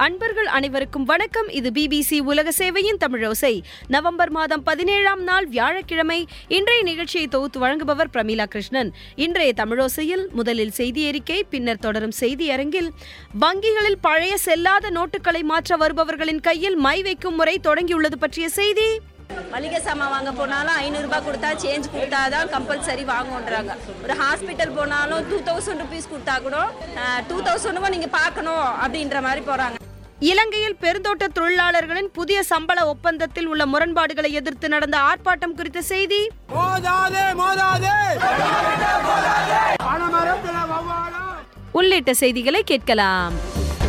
அன்பர்கள் அனைவருக்கும் வணக்கம் இது பிபிசி உலக சேவையின் தமிழோசை நவம்பர் மாதம் பதினேழாம் நாள் வியாழக்கிழமை இன்றைய நிகழ்ச்சியை தொகுத்து வழங்குபவர் பிரமீளா கிருஷ்ணன் இன்றைய தமிழோசையில் முதலில் செய்தி அறிக்கை பின்னர் தொடரும் செய்தி அரங்கில் வங்கிகளில் பழைய செல்லாத நோட்டுகளை மாற்ற வருபவர்களின் கையில் மை வைக்கும் முறை தொடங்கியுள்ளது பற்றிய செய்தி மளிகை சாமான் வாங்க போனாலும் ஐநூறுரூபா கொடுத்தா சேஞ்ச் கொடுத்தா தான் கம்பல்சரி வாங்குன்றாங்க ஒரு ஹாஸ்பிட்டல் போனாலும் டூ தௌசண்ட் ருபீஸ் கொடுத்தா கூட டூ தௌசண்ட்டும் நீங்கள் பார்க்கணும் அப்படின்ற மாதிரி போகிறாங்க இலங்கையில் பெருந்தோட்ட தொழிலாளர்களின் புதிய சம்பள ஒப்பந்தத்தில் உள்ள முரண்பாடுகளை எதிர்த்து நடந்த ஆர்ப்பாட்டம் குறித்த செய்தி மோதாதே மோதாதே பணமரத்துல வவ்வாலா உள்ளிட்ட செய்திகளை கேட்கலாம்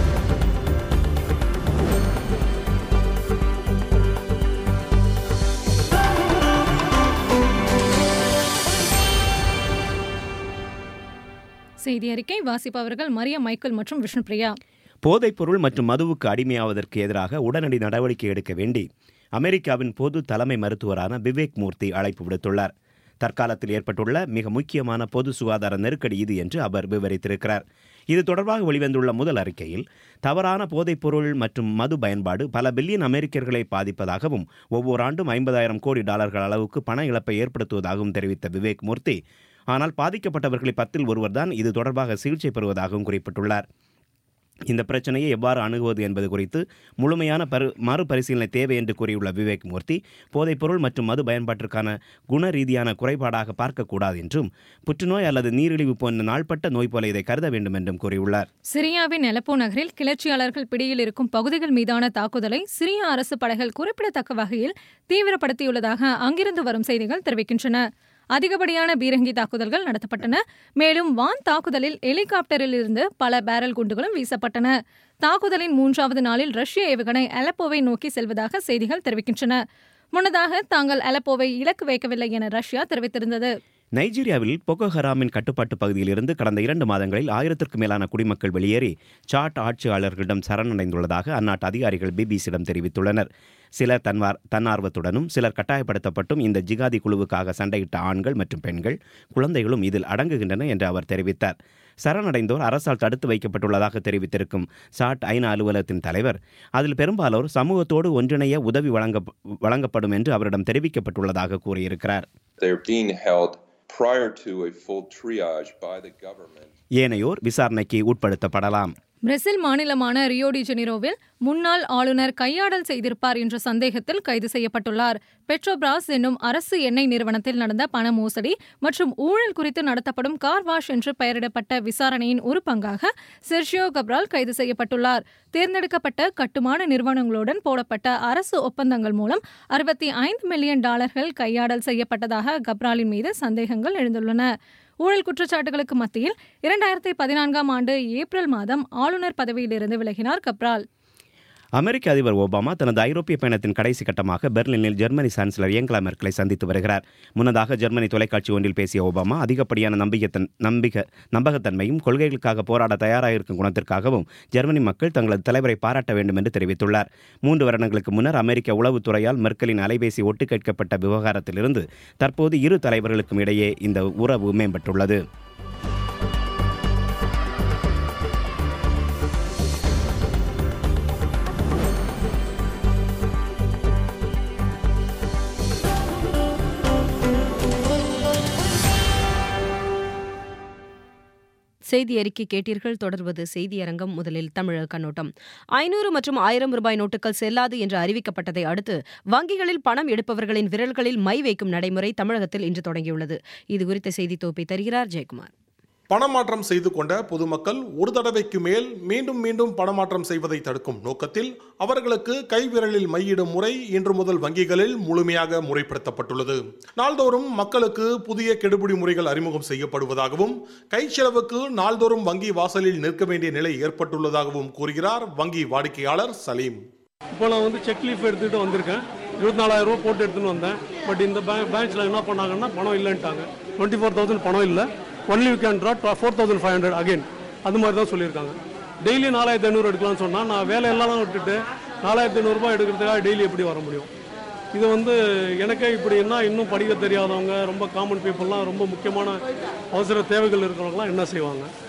செய்தி அறிக்கை வாசிப்பவர்கள் மரியா மைக்கேல் மற்றும் விஷ்ணுபிரியா போதைப்பொருள் மற்றும் மதுவுக்கு அடிமையாவதற்கு எதிராக உடனடி நடவடிக்கை எடுக்க வேண்டி அமெரிக்காவின் பொது தலைமை மருத்துவரான விவேக் மூர்த்தி அழைப்பு விடுத்துள்ளார் தற்காலத்தில் ஏற்பட்டுள்ள மிக முக்கியமான பொது சுகாதார நெருக்கடி இது என்று அவர் விவரித்திருக்கிறார் இது தொடர்பாக வெளிவந்துள்ள முதல் அறிக்கையில் தவறான போதைப்பொருள் மற்றும் மது பயன்பாடு பல பில்லியன் அமெரிக்கர்களை பாதிப்பதாகவும் ஒவ்வொரு ஆண்டும் ஐம்பதாயிரம் கோடி டாலர்கள் அளவுக்கு பண இழப்பை ஏற்படுத்துவதாகவும் தெரிவித்த விவேக் மூர்த்தி ஆனால் பாதிக்கப்பட்டவர்களில் பத்தில் ஒருவர்தான் இது தொடர்பாக சிகிச்சை பெறுவதாகவும் குறிப்பிட்டுள்ளார் இந்த பிரச்சனையை எவ்வாறு அணுகுவது என்பது குறித்து முழுமையான பரு மறுபரிசீலனை தேவை என்று கூறியுள்ள விவேக் மூர்த்தி போதைப்பொருள் மற்றும் மது பயன்பாட்டிற்கான குண ரீதியான குறைபாடாக பார்க்கக்கூடாது என்றும் புற்றுநோய் அல்லது நீரிழிவு போன்ற நாள்பட்ட நோய் போல இதை கருத வேண்டும் என்றும் கூறியுள்ளார் சிரியாவின் அலப்போ நகரில் கிளர்ச்சியாளர்கள் பிடியில் இருக்கும் பகுதிகள் மீதான தாக்குதலை சிரிய அரசு படைகள் குறிப்பிடத்தக்க வகையில் தீவிரப்படுத்தியுள்ளதாக அங்கிருந்து வரும் செய்திகள் தெரிவிக்கின்றன அதிகப்படியான பீரங்கி தாக்குதல்கள் நடத்தப்பட்டன மேலும் வான் தாக்குதலில் ஹெலிகாப்டரில் இருந்து பல பேரல் குண்டுகளும் வீசப்பட்டன தாக்குதலின் மூன்றாவது நாளில் ரஷ்ய ஏவுகணை அலப்போவை நோக்கி செல்வதாக செய்திகள் தெரிவிக்கின்றன முன்னதாக தாங்கள் அலப்போவை இலக்கு வைக்கவில்லை என ரஷ்யா தெரிவித்திருந்தது நைஜீரியாவில் பொகோ ஹராமின் கட்டுப்பாட்டு பகுதியிலிருந்து கடந்த இரண்டு மாதங்களில் ஆயிரத்திற்கும் மேலான குடிமக்கள் வெளியேறி சாட் ஆட்சியாளர்களிடம் சரணடைந்துள்ளதாக அந்நாட்டு அதிகாரிகள் பிபிசியிடம் தெரிவித்துள்ளனர் சிலர் தன்வார் தன்னார்வத்துடனும் சிலர் கட்டாயப்படுத்தப்பட்டும் இந்த ஜிகாதி குழுவுக்காக சண்டையிட்ட ஆண்கள் மற்றும் பெண்கள் குழந்தைகளும் இதில் அடங்குகின்றன என்று அவர் தெரிவித்தார் சரணடைந்தோர் அரசால் தடுத்து வைக்கப்பட்டுள்ளதாக தெரிவித்திருக்கும் சாட் ஐநா அலுவலகத்தின் தலைவர் அதில் பெரும்பாலோர் சமூகத்தோடு ஒன்றிணைய உதவி வழங்க வழங்கப்படும் என்று அவரிடம் தெரிவிக்கப்பட்டுள்ளதாக கூறியிருக்கிறார் They're being held prior to a full triage by the government. ஏனையோர் விசாரணைக்கு உட்படுத்தப்படலாம் பிரேசில் மாநிலமான ரியோடி ஜெனிரோவில் முன்னாள் ஆளுநர் கையாடல் செய்திருப்பார் என்ற சந்தேகத்தில் கைது செய்யப்பட்டுள்ளார் பெட்ரோபிராஸ் என்னும் அரசு எண்ணெய் நிறுவனத்தில் நடந்த பண மோசடி மற்றும் ஊழல் குறித்து நடத்தப்படும் கார் வாஷ் என்று பெயரிடப்பட்ட விசாரணையின் ஒரு பங்காக செர்ஷியோ கப்ரால் கைது செய்யப்பட்டுள்ளார் தேர்ந்தெடுக்கப்பட்ட கட்டுமான நிறுவனங்களுடன் போடப்பட்ட அரசு ஒப்பந்தங்கள் மூலம் அறுபத்தி ஐந்து மில்லியன் டாலர்கள் கையாடல் செய்யப்பட்டதாக கப்ராலின் மீது சந்தேகங்கள் எழுந்துள்ளன ஊழல் குற்றச்சாட்டுகளுக்கு மத்தியில் இரண்டாயிரத்தி பதினான்காம் ஆண்டு ஏப்ரல் மாதம் ஆளுநர் பதவியிலிருந்து விலகினார் கப்ரால் அமெரிக்க அதிபர் ஒபாமா தனது ஐரோப்பிய பயணத்தின் கடைசி கட்டமாக பெர்லினில் ஜெர்மனி சான்சலர் ஏங்கலா மெர்க்கலை சந்தித்து வருகிறார் முன்னதாக ஜெர்மனி தொலைக்காட்சி ஒன்றில் பேசிய ஒபாமா அதிகப்படியான நம்பிக்கைத்தன் நம்பிக்கை நம்பகத்தன்மையும் கொள்கைகளுக்காக போராட தயாராக இருக்கும் குணத்திற்காகவும் ஜெர்மனி மக்கள் தங்களது தலைவரை பாராட்ட வேண்டும் என்று தெரிவித்துள்ளார் மூன்று வருடங்களுக்கு முன்னர் அமெரிக்க உளவுத்துறையால் மெர்க்கலின் அலைபேசி ஒட்டு கேட்கப்பட்ட விவகாரத்திலிருந்து தற்போது இரு தலைவர்களுக்கும் இடையே இந்த உறவு மேம்பட்டுள்ளது செய்தி அறிக்கை கேட்டீர்கள் தொடர்வது செய்தியரங்கம் முதலில் தமிழக கண்ணோட்டம் ஐநூறு மற்றும் ஆயிரம் ரூபாய் நோட்டுகள் செல்லாது என்று அறிவிக்கப்பட்டதை அடுத்து வங்கிகளில் பணம் எடுப்பவர்களின் விரல்களில் மை வைக்கும் நடைமுறை தமிழகத்தில் இன்று தொடங்கியுள்ளது இதுகுறித்த செய்தி தொகுப்பை தருகிறார் ஜெயக்குமார் பணமாற்றம் செய்து கொண்ட பொதுமக்கள் ஒரு தடவைக்கு மேல் மீண்டும் மீண்டும் பணமாற்றம் செய்வதை தடுக்கும் நோக்கத்தில் அவர்களுக்கு கைவிரலில் மையிடும் முறை இன்று முதல் வங்கிகளில் முழுமையாக முறைப்படுத்தப்பட்டுள்ளது நாள்தோறும் மக்களுக்கு புதிய கெடுபிடி முறைகள் அறிமுகம் செய்யப்படுவதாகவும் கை செலவுக்கு நாள்தோறும் வங்கி வாசலில் நிற்க வேண்டிய நிலை ஏற்பட்டுள்ளதாகவும் கூறுகிறார் வங்கி வாடிக்கையாளர் சலீம் இப்போ நான் வந்து செக் லீஃப் எடுத்துகிட்டு வந்திருக்கேன் இருபத்தி நாலாயிரம் ரூபா போட்டு எடுத்துன்னு வந்தேன் பட் இந்த பேங்க் பேங்க்ஸில் என்ன பண்ணாங்கன்னா பணம் இல்லைன்ட்டாங்க டுவெண்ட்டி ஃபோர் தௌசண்ட் பணம் இல்லை only you can draw four thousand five hundred again அது மாதிரி தான் சொல்லியிருக்காங்க டெய்லி நாலாயிரத்தி ஐநூறு எடுக்கலாம்னு சொன்னால் நான் வேலையெல்லாம் விட்டுட்டு நாலாயிரத்தி ஐநூறுரூபா எடுக்கிறதுக்காக டெய்லி எப்படி வர முடியும் இது வந்து எனக்கே இப்படின்னா இன்னும் படிக்க தெரியாதவங்க ரொம்ப காமன் பீப்புளெலாம் ரொம்ப முக்கியமான அவசர தேவைகள் இருக்கிறவங்களாம் என்ன செய்வாங்க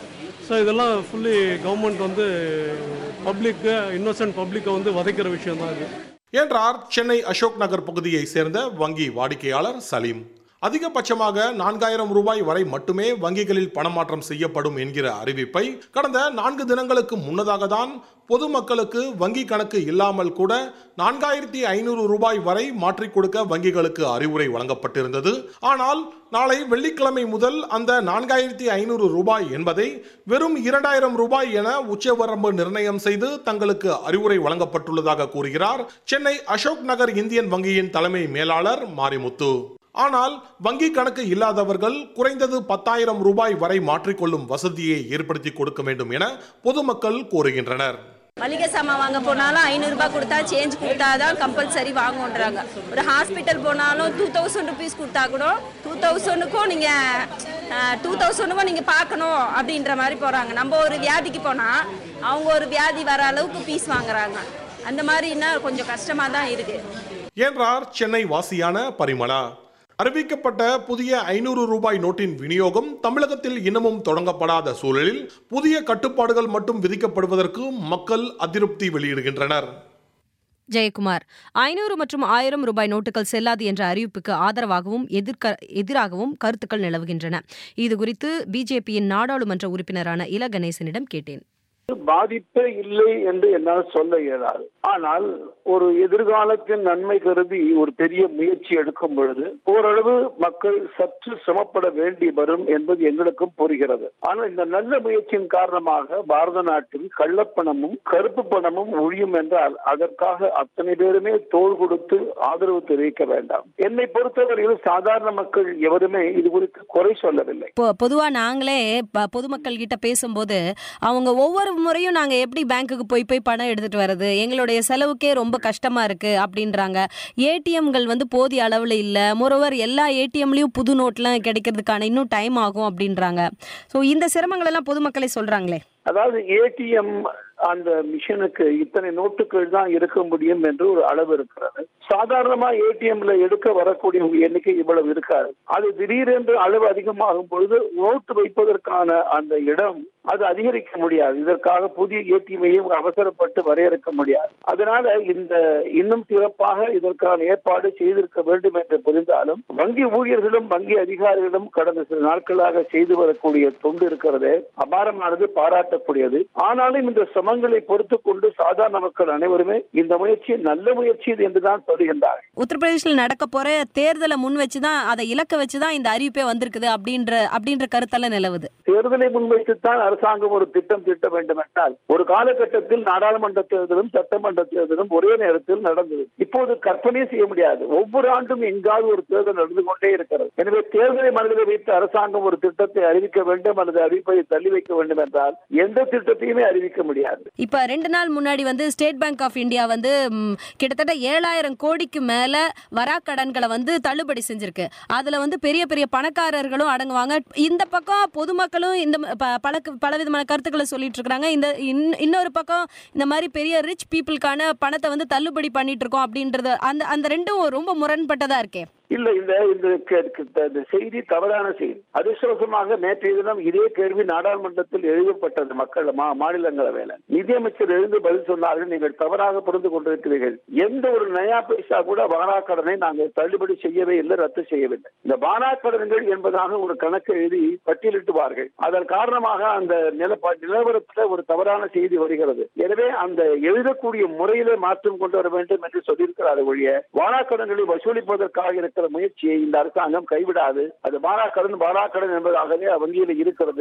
ஸோ இதெல்லாம் ஃபுல்லி கவர்மெண்ட் வந்து பப்ளிக்கு இன்னோசன்ட் பப்ளிக்கை வந்து வதைக்கிற விஷயம் தான் இது என்றார் சென்னை அசோக் நகர் பகுதியை சேர்ந்த வங்கி வாடிக்கையாளர் சலீம் அதிகபட்சமாக நான்காயிரம் ரூபாய் வரை மட்டுமே வங்கிகளில் பணமாற்றம் செய்யப்படும் என்கிற அறிவிப்பை கடந்த நான்கு தினங்களுக்கு முன்னதாக தான் பொதுமக்களுக்கு வங்கி கணக்கு இல்லாமல் கூட நான்காயிரத்தி ஐநூறு ரூபாய் வரை மாற்றிக் கொடுக்க வங்கிகளுக்கு அறிவுரை வழங்கப்பட்டிருந்தது ஆனால் நாளை வெள்ளிக்கிழமை முதல் அந்த நான்காயிரத்தி ஐநூறு ரூபாய் என்பதை வெறும் இரண்டாயிரம் ரூபாய் என உச்சவரம்பு நிர்ணயம் செய்து தங்களுக்கு அறிவுரை வழங்கப்பட்டுள்ளதாக கூறுகிறார் சென்னை அசோக் நகர் இந்தியன் வங்கியின் தலைமை மேலாளர் மாரிமுத்து ஆனால் வங்கி கணக்கு இல்லாதவர்கள் குறைந்தது பத்தாயிரம் ரூபாய் வரை மாற்றிக்கொள்ளும் வசதியை ஏற்படுத்தி கொடுக்க வேண்டும் என பொதுமக்கள் கோருகின்றனர் மளிகை சாமான் வாங்க போனாலும் ஐநூறுரூபா கொடுத்தா சேஞ்ச் கொடுத்தா தான் கம்பல்சரி வாங்குன்றாங்க ஒரு ஹாஸ்பிட்டல் போனாலும் டூ தௌசண்ட் ருபீஸ் கொடுத்தா கூட டூ தௌசண்ட்க்கும் நீங்கள் டூ தௌசண்ட்க்கும் நீங்கள் பார்க்கணும் அப்படின்ற மாதிரி போகிறாங்க நம்ம ஒரு வியாதிக்கு போனால் அவங்க ஒரு வியாதி வர அளவுக்கு ஃபீஸ் வாங்குறாங்க அந்த மாதிரின்னா கொஞ்சம் கஷ்டமாக தான் இருக்குது என்றார் சென்னை வாசியான பரிமளா அறிவிக்கப்பட்ட புதிய ஐநூறு ரூபாய் நோட்டின் விநியோகம் தமிழகத்தில் இன்னமும் தொடங்கப்படாத சூழலில் புதிய கட்டுப்பாடுகள் மட்டும் விதிக்கப்படுவதற்கு மக்கள் அதிருப்தி வெளியிடுகின்றனர் ஜெயக்குமார் ஐநூறு மற்றும் ஆயிரம் ரூபாய் நோட்டுகள் செல்லாது என்ற அறிவிப்புக்கு ஆதரவாகவும் எதிர்க்க எதிராகவும் கருத்துக்கள் நிலவுகின்றன இது குறித்து பிஜேபியின் நாடாளுமன்ற உறுப்பினரான இல கணேசனிடம் கேட்டேன் பாதிப்பே இல்லை என்று என்னால் சொல்ல இயலாது ஆனால் ஒரு எதிர்காலத்தின் நன்மை கருதி ஒரு பெரிய முயற்சி எடுக்கும் பொழுது ஓரளவு மக்கள் சற்று சிரமப்பட வேண்டி வரும் என்பது எங்களுக்கும் புரிகிறது ஆனால் இந்த நல்ல முயற்சியின் காரணமாக பாரத நாட்டில் கள்ளப்பணமும் கருப்பு பணமும் ஒழியும் என்றால் அதற்காக அத்தனை பேருமே தோள் கொடுத்து ஆதரவு தெரிவிக்க வேண்டாம் என்னை பொறுத்தவரையில் சாதாரண மக்கள் எவருமே இது குறித்து குறை சொல்லவில்லை இப்போ பொதுவாக நாங்களே ப- பொதுமக்கள் கிட்ட பேசும்போது அவங்க ஒவ்வொரு முறையும் நாங்கள் எப்படி பேங்க்குக்கு போய் போய் பணம் எடுத்துட்டு வர்றது எங்களுடைய செலவுக்கே ரொம்ப கஷ்டமா இருக்கு அப்படின்றாங்க ஏடிஎம்கள் வந்து போதிய அளவில் இல்லை மொரோவர் எல்லா ஏடிஎம்லையும் புது நோட்லாம் கிடைக்கிறதுக்கான இன்னும் டைம் ஆகும் அப்படின்றாங்க ஸோ இந்த சிரமங்கள் எல்லாம் பொதுமக்களே சொல்றாங்களே அதாவது ஏடிஎம் அந்த மிஷினுக்கு இத்தனை நோட்டுகள் தான் இருக்க முடியும் என்று ஒரு அளவு இருக்கிறது சாதாரணமா ஏடிஎம்ல எடுக்க வரக்கூடிய எண்ணிக்கை இவ்வளவு இருக்காது அது திடீரென்று அளவு அதிகமாகும் பொழுது நோட்டு வைப்பதற்கான அந்த இடம் அது அதிகரிக்க முடியாது இதற்காக புதிய ஏடிஎம்மையும் அவசரப்பட்டு வரையறுக்க முடியாது அதனால இந்த இன்னும் சிறப்பாக இதற்கான ஏற்பாடு செய்திருக்க வேண்டும் என்று புரிந்தாலும் வங்கி ஊழியர்களும் வங்கி அதிகாரிகளும் கடந்த சில நாட்களாக செய்து வரக்கூடிய தொண்டு இருக்கிறது அபாரமானது பாராட்டக்கூடியது ஆனாலும் இந்த சிரமங்களை பொறுத்துக் கொண்டு சாதாரண மக்கள் அனைவருமே இந்த முயற்சி நல்ல முயற்சி இது என்றுதான் சொல்கின்றார்கள் உத்தரப்பிரதேசில் நடக்க போற தேர்தலை முன் வச்சு தான் அதை இலக்க வச்சு தான் இந்த அறிவிப்பே வந்திருக்குது அப்படின்ற அப்படின்ற கருத்தெல்லாம் நிலவுது தேர்தலை முன்வைத்துத்தான் அரசாங்கம் ஒரு திட்டம் தீட்ட வேண்டும் என்றால் ஒரு காலகட்டத்தில் நாடாளுமன்ற தேர்தலும் சட்டமன்ற தேர்தலும் ஒரே நேரத்தில் நடந்தது இப்போது கற்பனை செய்ய முடியாது ஒவ்வொரு ஆண்டும் எங்காவது ஒரு தேர்தல் நடந்து கொண்டே இருக்கிறது எனவே தேர்தலை மனதில் வைத்து அரசாங்கம் ஒரு திட்டத்தை அறிவிக்க வேண்டும் அல்லது அறிவிப்பை தள்ளி வைக்க வேண்டும் என்றால் எந்த திட்டத்தையுமே அறிவிக்க முடியாது இப்ப ரெண்டு நாள் முன்னாடி வந்து ஸ்டேட் பேங்க் ஆஃப் இந்தியா வந்து ம், கிட்டத்தட்ட ஏழாயிரம் கோடிக்கு மேல வராக்கடன்களை வந்து தள்ளுபடி செஞ்சிருக்கு அதுல வந்து பெரிய பெரிய பணக்காரர்களும் அடங்குவாங்க இந்த பக்கம் பொதுமக்களும் இந்த ம- ப- பல பலவிதமான கருத்துக்களை சொல்லிட்டு இருக்காங்க இந்த இன்- இன்னொரு பக்கம் இந்த மாதிரி பெரிய ரிச் பீப்புளுக்கான பணத்தை வந்து தள்ளுபடி பண்ணிட்டு இருக்கோம் அப்படின்றது அந்த அந்த ரெண்டும் ரொம்ப முரண்பட்டதா இருக்கே இல்ல இந்த இந்த க- க- இந்த செய்தி தவறான செய்தி அதிர்ஷ்டவசமாக நேற்றைய தினம் இதே கேள்வி நாடாளுமன்றத்தில் எழுதப்பட்டது மக்கள் மா மாநிலங்களவையில நிதியமைச்சர் எழுந்து பதில் சொன்னார்கள் நீங்கள் தவறாக புரிந்து கொண்டிருக்கிறீர்கள் எந்த ஒரு நயா பைசா கூட வாராக்கடனை நாங்கள் தள்ளுபடி செய்யவே இல்லை ரத்து செய்யவில்லை இந்த வாராக்கடன்கள் என்பதாக ஒரு கணக்கு எழுதி பட்டியலிட்டுவார்கள் அதன் காரணமாக அந்த நிலப்ப நிலவரத்தில் ஒரு தவறான செய்தி வருகிறது எனவே அந்த எழுதக்கூடிய முறையிலே மாற்றம் கொண்டு வர வேண்டும் என்று சொல்லியிருக்கிறார் ஒழிய வாராக்கடன்களை வசூலிப்பதற்காக இருக்கிற முயற்சியை இந்த அரசாங்கம் கைவிடாது அது வாராக்கடன் வாராக்கடன் என்பதாகவே வங்கியில் இருக்கிறது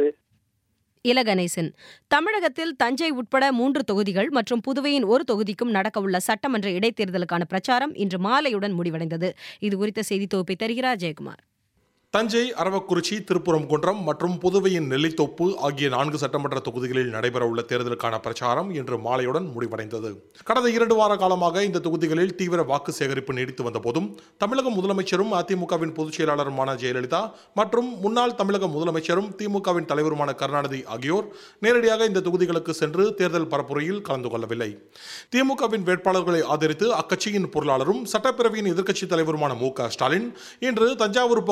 இலகணேசன் தமிழகத்தில் தஞ்சை உட்பட மூன்று தொகுதிகள் மற்றும் புதுவையின் ஒரு தொகுதிக்கும் நடக்கவுள்ள சட்டமன்ற இடைத்தேர்தலுக்கான பிரச்சாரம் இன்று மாலையுடன் முடிவடைந்தது இது குறித்த செய்தி தொகுப்பை தருகிறார் ஜெயக்குமார் தஞ்சை அரவக்குறிச்சி திருப்புறங்குன்றம் மற்றும் புதுவையின் நெல்லித்தோப்பு ஆகிய நான்கு சட்டமன்ற தொகுதிகளில் நடைபெறவுள்ள தேர்தலுக்கான பிரச்சாரம் இன்று மாலையுடன் முடிவடைந்தது கடந்த இரண்டு வார காலமாக இந்த தொகுதிகளில் தீவிர வாக்கு சேகரிப்பு நீடித்து வந்த போதும் தமிழக முதலமைச்சரும் அதிமுகவின் பொதுச் செயலாளருமான ஜெயலலிதா மற்றும் முன்னாள் தமிழக முதலமைச்சரும் திமுகவின் தலைவருமான கருணாநிதி ஆகியோர் நேரடியாக இந்த தொகுதிகளுக்கு சென்று தேர்தல் பரப்புரையில் கலந்து கொள்ளவில்லை திமுகவின் வேட்பாளர்களை ஆதரித்து அக்கட்சியின் பொருளாளரும் சட்டப்பேரவையின் எதிர்க்கட்சித் தலைவருமான மு க ஸ்டாலின் இன்று தஞ்சாவூர் பகுதியில்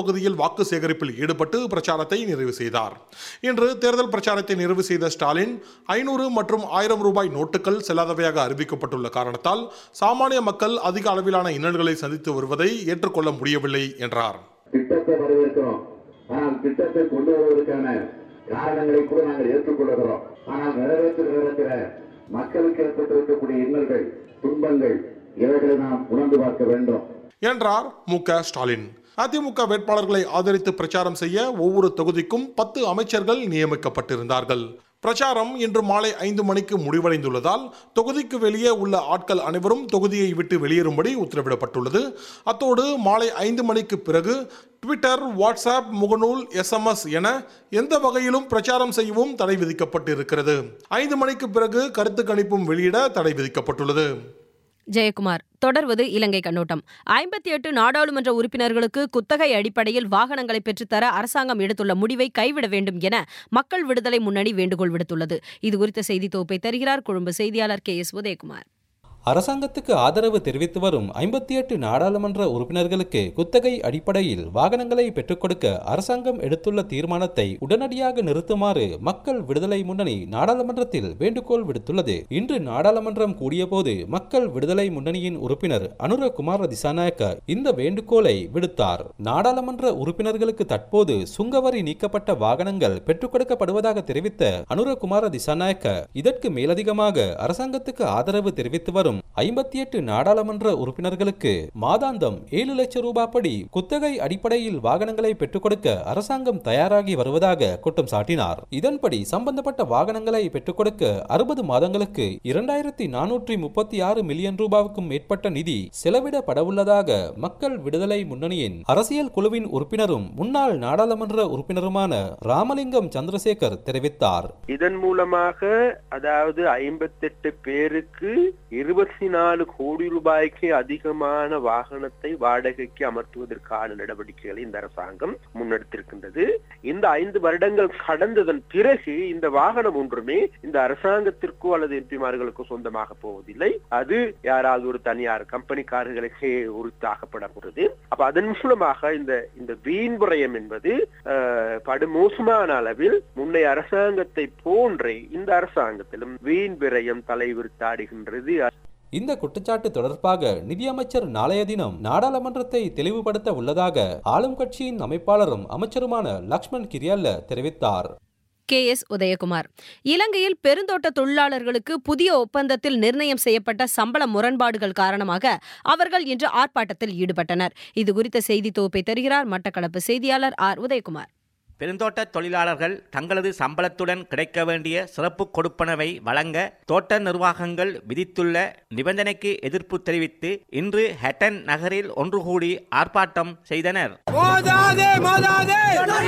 வாக்கு சேகரிப்பில் ஈடுபட்டு பிரச்சாரத்தை நிறைவு செய்தார் இன்று தேர்தல் பிரச்சாரத்தை நிறைவு செய்த ஸ்டாலின் ஐநூறு மற்றும் ஆயிரம் ரூபாய் நோட்டுகள் செல்லாதவையாக அறிவிக்கப்பட்டுள்ள காரணத்தால் சாமானிய மக்கள் அதிக அளவிலான இன்னல்களை சந்தித்து வருவதை ஏற்றுக்கொள்ள முடியவில்லை என்றார் திட்டத்தை வரவேற்கிறோம் ஆனால் திட்டத்தை கொண்டு வருவதற்கான காரணங்களை கூட நாங்கள் ஏற்றுக்கொள்கிறோம் ஆனால் நிறைவேற்ற இருக்கிற மக்களுக்கு ஏற்பட்டிருக்கக்கூடிய இன்னல்கள் துன்பங்கள் இவைகளை நாம் உணர்ந்து பார்க்க வேண்டும் என்றார் மு க ஸ்டாலின் அதிமுக வேட்பாளர்களை ஆதரித்து பிரச்சாரம் செய்ய ஒவ்வொரு தொகுதிக்கும் பத்து அமைச்சர்கள் நியமிக்கப்பட்டிருந்தார்கள் பிரச்சாரம் இன்று மாலை ஐந்து மணிக்கு முடிவடைந்துள்ளதால் தொகுதிக்கு வெளியே உள்ள ஆட்கள் அனைவரும் தொகுதியை விட்டு வெளியேறும்படி உத்தரவிடப்பட்டுள்ளது அத்தோடு மாலை ஐந்து மணிக்கு பிறகு ட்விட்டர் வாட்ஸ்அப் முகநூல் எஸ்எம்எஸ் என எந்த வகையிலும் பிரச்சாரம் செய்யவும் தடை விதிக்கப்பட்டிருக்கிறது ஐந்து மணிக்கு பிறகு கருத்து கணிப்பும் வெளியிட தடை விதிக்கப்பட்டுள்ளது ஜெயக்குமார் தொடர்வது இலங்கை கண்ணோட்டம் ஐம்பத்தி எட்டு நாடாளுமன்ற உறுப்பினர்களுக்கு குத்தகை அடிப்படையில் வாகனங்களை பெற்றுத்தர அரசாங்கம் எடுத்துள்ள முடிவை கைவிட வேண்டும் என மக்கள் விடுதலை முன்னணி வேண்டுகோள் விடுத்துள்ளது இது குறித்த செய்தி தொகுப்பை தருகிறார் கொழும்பு செய்தியாளர் கே எஸ் உதயகுமார் அரசாங்கத்துக்கு ஆதரவு தெரிவித்து வரும் ஐம்பத்தி எட்டு நாடாளுமன்ற உறுப்பினர்களுக்கு குத்தகை அடிப்படையில் வாகனங்களை பெற்றுக் கொடுக்க அரசாங்கம் எடுத்துள்ள தீர்மானத்தை உடனடியாக நிறுத்துமாறு மக்கள் விடுதலை முன்னணி நாடாளுமன்றத்தில் வேண்டுகோள் விடுத்துள்ளது இன்று நாடாளுமன்றம் கூடியபோது மக்கள் விடுதலை முன்னணியின் உறுப்பினர் அனுரகுமார திசாநாயக்க இந்த வேண்டுகோளை விடுத்தார் நாடாளுமன்ற உறுப்பினர்களுக்கு தற்போது சுங்கவரி நீக்கப்பட்ட வாகனங்கள் பெற்றுக் கொடுக்கப்படுவதாக தெரிவித்த அனுரகுமார திசாநாயக்க இதற்கு மேலதிகமாக அரசாங்கத்துக்கு ஆதரவு தெரிவித்து வரும் ஐம்பத்தி எட்டு நாடாளுமன்ற உறுப்பினர்களுக்கு மாதாந்தம் ஏழு லட்சம் ரூபாய் படி குத்தகை அடிப்படையில் வாகனங்களை பெற்றுக் கொடுக்க அரசாங்கம் தயாராகி வருவதாக குற்றம் சாட்டினார் இதன்படி சம்பந்தப்பட்ட வாகனங்களை பெற்றுக் கொடுக்க அறுபது மாதங்களுக்கு இரண்டாயிரத்தி நானூற்றி முப்பத்தி ஆறு மில்லியன் ரூபாவுக்கும் மேற்பட்ட நிதி செலவிடப்படவுள்ளதாக மக்கள் விடுதலை முன்னணியின் அரசியல் குழுவின் உறுப்பினரும் முன்னாள் நாடாளுமன்ற உறுப்பினருமான ராமலிங்கம் சந்திரசேகர் தெரிவித்தார் இதன் மூலமாக அதாவது ஐம்பத்தெட்டு பேருக்கு இருபத்தி நாலு கோடி ரூபாய்க்கு அதிகமான வாகனத்தை வாடகைக்கு அமர்த்துவதற்கான நடவடிக்கைகளை இந்த அரசாங்கம் முன்னெடுத்திருக்கின்றது இந்த ஐந்து வருடங்கள் கடந்ததன் பிறகு இந்த வாகனம் ஒன்றுமே இந்த அரசாங்கத்திற்கோ அல்லது எம்பிமார்களுக்கோ சொந்தமாக போவதில்லை அது யாராவது ஒரு தனியார் கம்பெனிக்காரர்களுக்கே உரித்தாகப்படப்படுறது அப்ப அதன் மூலமாக இந்த இந்த வீண் விரயம் என்பது அஹ், படுமோசமான அளவில் முன்னைய அரசாங்கத்தை போன்றே இந்த அரசாங்கத்திலும் வீண் விரயம் தலைவிரித்தாடுகின்றது இந்த குற்றச்சாட்டு தொடர்பாக நிதியமைச்சர் நாளைய தினம் நாடாளுமன்றத்தை தெளிவுபடுத்த உள்ளதாக ஆளும் கட்சியின் அமைப்பாளரும் அமைச்சருமான லக்ஷ்மண் கிரியல்ல தெரிவித்தார் கே எஸ் உதயகுமார் இலங்கையில் பெருந்தோட்ட தொழிலாளர்களுக்கு புதிய ஒப்பந்தத்தில் நிர்ணயம் செய்யப்பட்ட சம்பள முரண்பாடுகள் காரணமாக அவர்கள் இன்று ஆர்ப்பாட்டத்தில் ஈடுபட்டனர் இது குறித்த செய்தி தொகுப்பை தருகிறார் மட்டக்களப்பு செய்தியாளர் ஆர் உதயகுமார் பெருந்தோட்ட தொழிலாளர்கள் தங்களது சம்பளத்துடன் கிடைக்க வேண்டிய சிறப்பு கொடுப்பனவை வழங்க தோட்ட நிர்வாகங்கள் விதித்துள்ள நிபந்தனைக்கு எதிர்ப்பு தெரிவித்து இன்று ஹெட்டன் நகரில் ஒன்று கூடி ஆர்ப்பாட்டம் செய்தனர் மோதாதே மோதாதே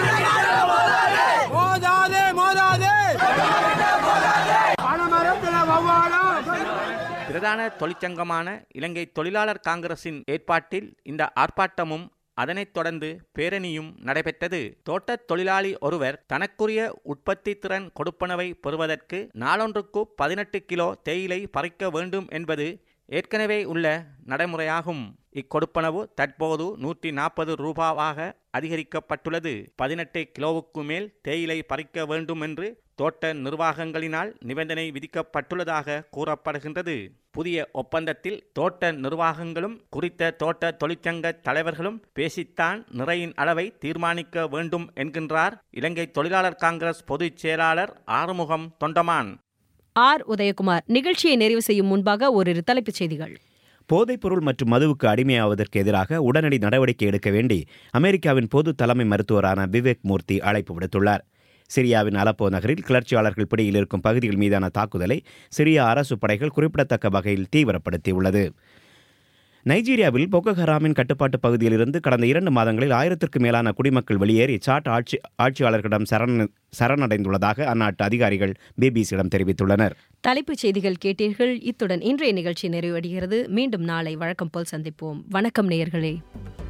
மோதாதே மோதாதே பணமரத்துல வவ்வாலா பிரதான தொழிற்சங்கமான இலங்கை தொழிலாளர் காங்கிரசின் ஏற்பாட்டில் இந்த ஆர்ப்பாட்டமும் அதனைத் தொடர்ந்து பேரணியும் நடைபெற்றது தோட்டத் தொழிலாளி ஒருவர் தனக்குரிய உற்பத்தி திறன் கொடுப்பனவை பெறுவதற்கு நாளொன்றுக்கு பதினெட்டு கிலோ தேயிலை பறிக்க வேண்டும் என்பது ஏற்கனவே உள்ள நடைமுறையாகும் இக்கொடுப்பனவு தற்போது நூற்றி நாற்பது ரூபாவாக அதிகரிக்கப்பட்டுள்ளது பதினெட்டு கிலோவுக்கு மேல் தேயிலை பறிக்க வேண்டும் என்று தோட்ட நிர்வாகங்களினால் நிபந்தனை விதிக்கப்பட்டுள்ளதாக கூறப்படுகின்றது புதிய ஒப்பந்தத்தில் தோட்ட நிர்வாகங்களும் குறித்த தோட்ட தொழிற்சங்க தலைவர்களும் பேசித்தான் நிறையின் அளவை தீர்மானிக்க வேண்டும் என்கின்றார் இலங்கை தொழிலாளர் காங்கிரஸ் பொதுச் செயலாளர் ஆறுமுகம் தொண்டமான் ஆர் உதயகுமார் நிகழ்ச்சியை நிறைவு செய்யும் முன்பாக ஓரிரு தலைப்புச் செய்திகள் போதைப்பொருள் மற்றும் மதுவுக்கு அடிமையாவதற்கு எதிராக உடனடி நடவடிக்கை எடுக்க வேண்டி அமெரிக்காவின் பொது தலைமை மருத்துவரான விவேக் மூர்த்தி அழைப்பு விடுத்துள்ளார் சிரியாவின் அலப்போ நகரில் கிளர்ச்சியாளர்கள் பிடியில் இருக்கும் பகுதிகள் மீதான தாக்குதலை சிரியா அரசு படைகள் குறிப்பிடத்தக்க வகையில் தீவிரப்படுத்தியுள்ளது நைஜீரியாவில் பொக்கோ ஹராமின் கட்டுப்பாட்டு பகுதியிலிருந்து கடந்த இரண்டு மாதங்களில் ஆயிரத்திற்கும் மேலான குடிமக்கள் வெளியேறி சாட் ஆட்சி ஆட்சியாளர்களிடம் சரண சரணடைந்துள்ளதாக அந்நாட்டு அதிகாரிகள் பிபிசியிடம் தெரிவித்துள்ளனர் தலைப்புச் செய்திகள் கேட்டீர்கள் இத்துடன் இன்றைய நிகழ்ச்சி நிறைவடைகிறது மீண்டும் நாளை வழக்கம் போல் சந்திப்போம் வணக்கம் நேயர்களே